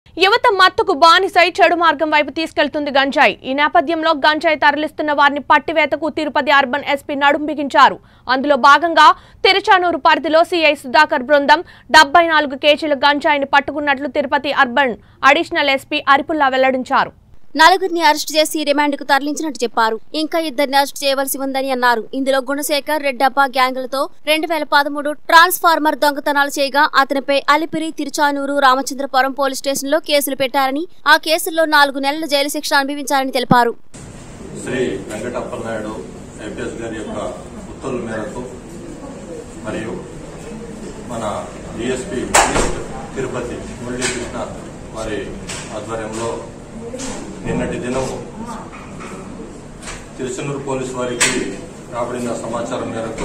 యువత మత్తుకు బానిసై చెడు మార్గం వైపు తీసుకెళ్తుంది గంజాయి ఈ నేపథ్యంలో గంజాయి తరలిస్తున్న వారిని పట్టివేతకు తిరుపతి అర్బన్ ఎస్పీ నడుం బిగించారు అందులో భాగంగా తిరుచానూరు పరిధిలో సీఐ సుధాకర్ బృందం డెబ్బై నాలుగు కేజీల గంజాయిని పట్టుకున్నట్లు Tirupati urban additional SP Arifulla వెల్లడించారు నలుగురిని అరెస్ట్ చేసి రిమాండ్కు తరలించినట్టు చెప్పారు ఇంకా ఇద్దరిని అరెస్ట్ చేయవలసి ఉందని అన్నారు ఇందులో గుణశేఖర్ రెడ్డప్ప గ్యాంగులతో రెండు వేల పదమూడు ట్రాన్స్ఫార్మర్ దొంగతనాలు చేయగా అతనిపై అలిపిరి తిరుచానూరు రామచంద్రపురం పోలీస్ స్టేషన్లో కేసులు పెట్టారని ఆ కేసుల్లో నాలుగు నెలల జైలు శిక్ష అనుభవించారని తెలిపారు శ్రీ వెంకటప్పలనాయుడు ఐపీఎస్ గారి యొక్క ఉత్తర్వుల మేరకు మరియు మన డిఎస్పీ తిరుపతి మురళీ కృష్ణ వారి ఆధ్వర్యంలో నిన్నటి దినం తిరుచనూరు పోలీసు వారికి రాబడిన సమాచారం మేరకు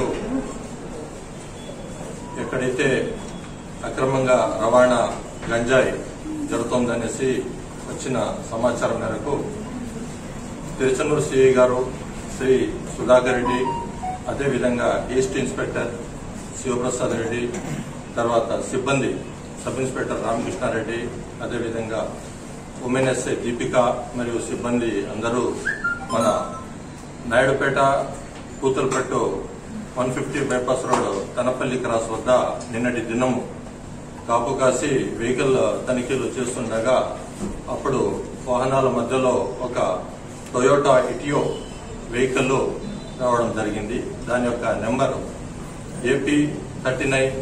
ఎక్కడైతే అక్రమంగా రవాణా గంజాయి జరుగుతోందనేసి వచ్చిన సమాచారం మేరకు తిరుచనూరు సిఐ గారు శ్రీ సుధాకర్ రెడ్డి అదేవిధంగా ఈస్ట్ ఇన్స్పెక్టర్ శివప్రసాద్ రెడ్డి తర్వాత సిబ్బంది సబ్ ఇన్స్పెక్టర్ రామకృష్ణారెడ్డి అదేవిధంగా ఉమెన్ ఎస్ఐ దీపిక మరియు సిబ్బంది అందరూ మన Naidupeta Kuthurupattu one fifty bypass road Thanapalli cross వద్ద నిన్నటి దినము కాపు కాసి వెహికల్ తనిఖీలు చేస్తుండగా అప్పుడు వాహనాల మధ్యలో ఒక టొయోటా ఇటియో వెహికల్ రావడం జరిగింది దాని యొక్క number AP thirty nine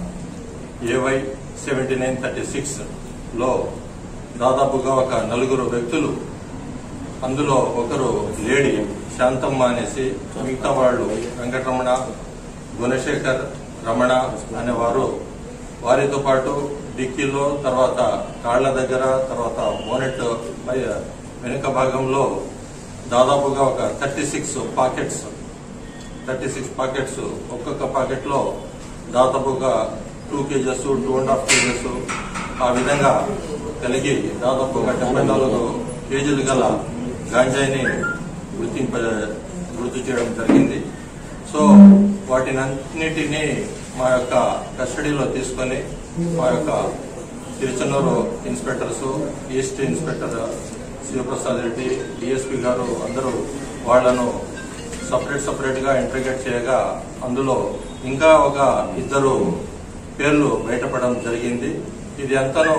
AY seventy nine thirty six లో దాదాపుగా ఒక నలుగురు వ్యక్తులు అందులో ఒకరు లేడీ శాంతమ్మ అనేసి మిగతా వాళ్ళు వెంకటరమణ గుణశేఖర్ రమణ అనేవారు వారితో పాటు డిక్కీలో తర్వాత కాళ్ల దగ్గర తర్వాత బోనెట్ పై వెనుక భాగంలో దాదాపుగా ఒక thirty six pockets thirty six pockets ఒక్కొక్క పాకెట్ లో దాదాపుగా two KGs two and half KGs ఆ విధంగా కలిగి దాదాపుగా డెబ్బై నాలుగు కేజీలు గల గాంజాయిని గుర్తింప గుర్తు చేయడం జరిగింది సో వాటినన్నిటినీ మా యొక్క కస్టడీలో తీసుకొని మా యొక్క Tiruchanur inspectors east inspector Shivaprasad Reddy DSP గారు అందరూ వాళ్లను సపరేట్ సపరేట్ గా ఇంట్రిగేట్ చేయగా అందులో ఇంకా ఒక ఇద్దరు పేర్లు బయటపడడం జరిగింది ఇది అంతాను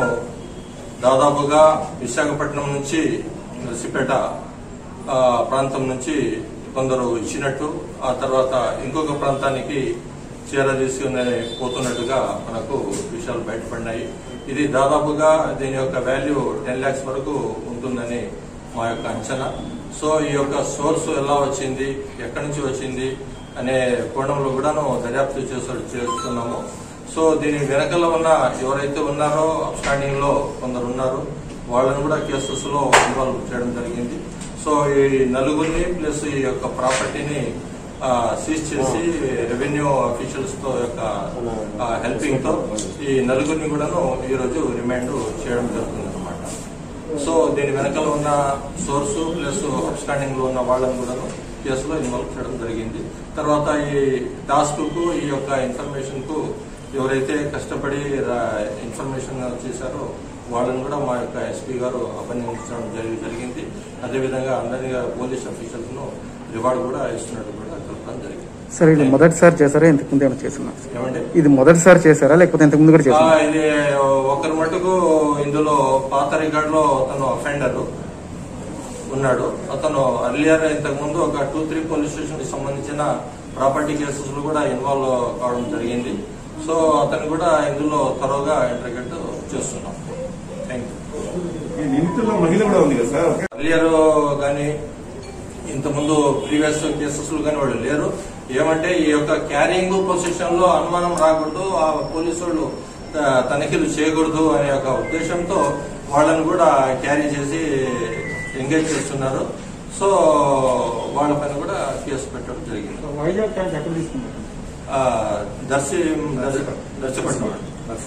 దాదాపుగా విశాఖపట్నం నుంచి నర్సిపేట ఆ, ప్రాంతం నుంచి కొందరు ఇచ్చినట్టు ఆ తర్వాత ఇంకొక ప్రాంతానికి చేరదీసుకుని పోతున్నట్టుగా మనకు విషయాలు బయటపడినాయి ఇది దాదాపుగా దీని యొక్క వాల్యూ టెన్ లాక్స్ వరకు ఉంటుందని మా యొక్క అంచనా సో ఈ యొక్క సోర్స్ ఎలా వచ్చింది ఎక్కడి నుంచి వచ్చింది అనే కోణంలో కూడాను దర్యాప్తు చేసే చేస్తున్నాము సో దీని వెనకల ఉన్న ఎవరైతే ఉన్నారో అప్స్టాండింగ్ లో కొందరు ఉన్నారు వాళ్ళని కూడా కేసెస్ లో ఇన్వాల్వ్ చేయడం జరిగింది సో ఈ నలుగురిని ప్లస్ ఈ యొక్క ప్రాపర్టీని సీజ్ చేసి రెవెన్యూ అఫీషియల్స్ తో యొక్క హెల్పింగ్ తో ఈ నలుగురిని కూడాను ఈ రోజు రిమాండ్ చేయడం జరుగుతుంది అనమాట సో దీని వెనకాల ఉన్న సోర్స్ ప్లస్ అప్స్టాండింగ్ లో ఉన్న వాళ్ళని కూడాను కేసులో ఇన్వాల్వ్ చేయడం జరిగింది తర్వాత ఈ టాస్క్ కు ఈ యొక్క ఇన్ఫర్మేషన్ కు ఎవరైతే కష్టపడి ఇన్ఫర్మేషన్ చేశారో వాళ్ళని కూడా మా యొక్క ఎస్పీ గారు అభినందించడం జరి- జరిగింది అదేవిధంగా అందరి పోలీస్ అఫీషియల్స్ ను రివార్డు కూడా ఇస్తున్నట్టు కూడా తెలపడం జరిగింది సార్ ఇది మొదటిసారి చేశారా ఇంతకు ముందు ఏమైనా చేస్తున్నారు ఏమండి ఇది మొదటిసారి చేశారా లేకపోతే ఇంతకు ముందు కూడా ఆ, చేశారా ఇది ఒకరి మటుకు ఇందులో పాత రికార్డ్ లో అతను అఫెండర్ ఉన్నాడు అతను అర్లియర్ ఇంతకు ముందు ఒక టూ త్రీ పోలీస్ స్టేషన్ కి సంబంధించిన ప్రాపర్టీ కేసెస్ లో కూడా ఇన్వాల్వ్ కావడం జరిగింది సో అతను కూడా ఇందులో త్వరగా ఇంటర్గెట్ చేస్తున్నాం థ్యాంక్ యూ ఈ నిందితుల్లో మహిళ కూడా ఉంది కదా సార్ అర్లియర్ కానీ ఇంతకుముందు ప్రీవియస్ కేసెస్ లో కానీ వాళ్ళు లేరు ఏమంటే ఈ యొక్క క్యారింగ్ పొజిషన్ లో అనుమానం రాకూడదు ఆ పోలీసు వాళ్ళు ఆ, తనిఖీలు చేయకూడదు అనే ఒక ఉద్దేశంతో వాళ్ళని కూడా క్యారీ చేసి ఎంగేజ్ చేస్తున్నారు సో వాళ్ళ పైన కూడా కేసు పెట్టడం జరిగింది వైజాగ్ ట్యాంక్ ఎక్కడ తీసుకున్నారు ఆ, దర్శి దర్శపట్నం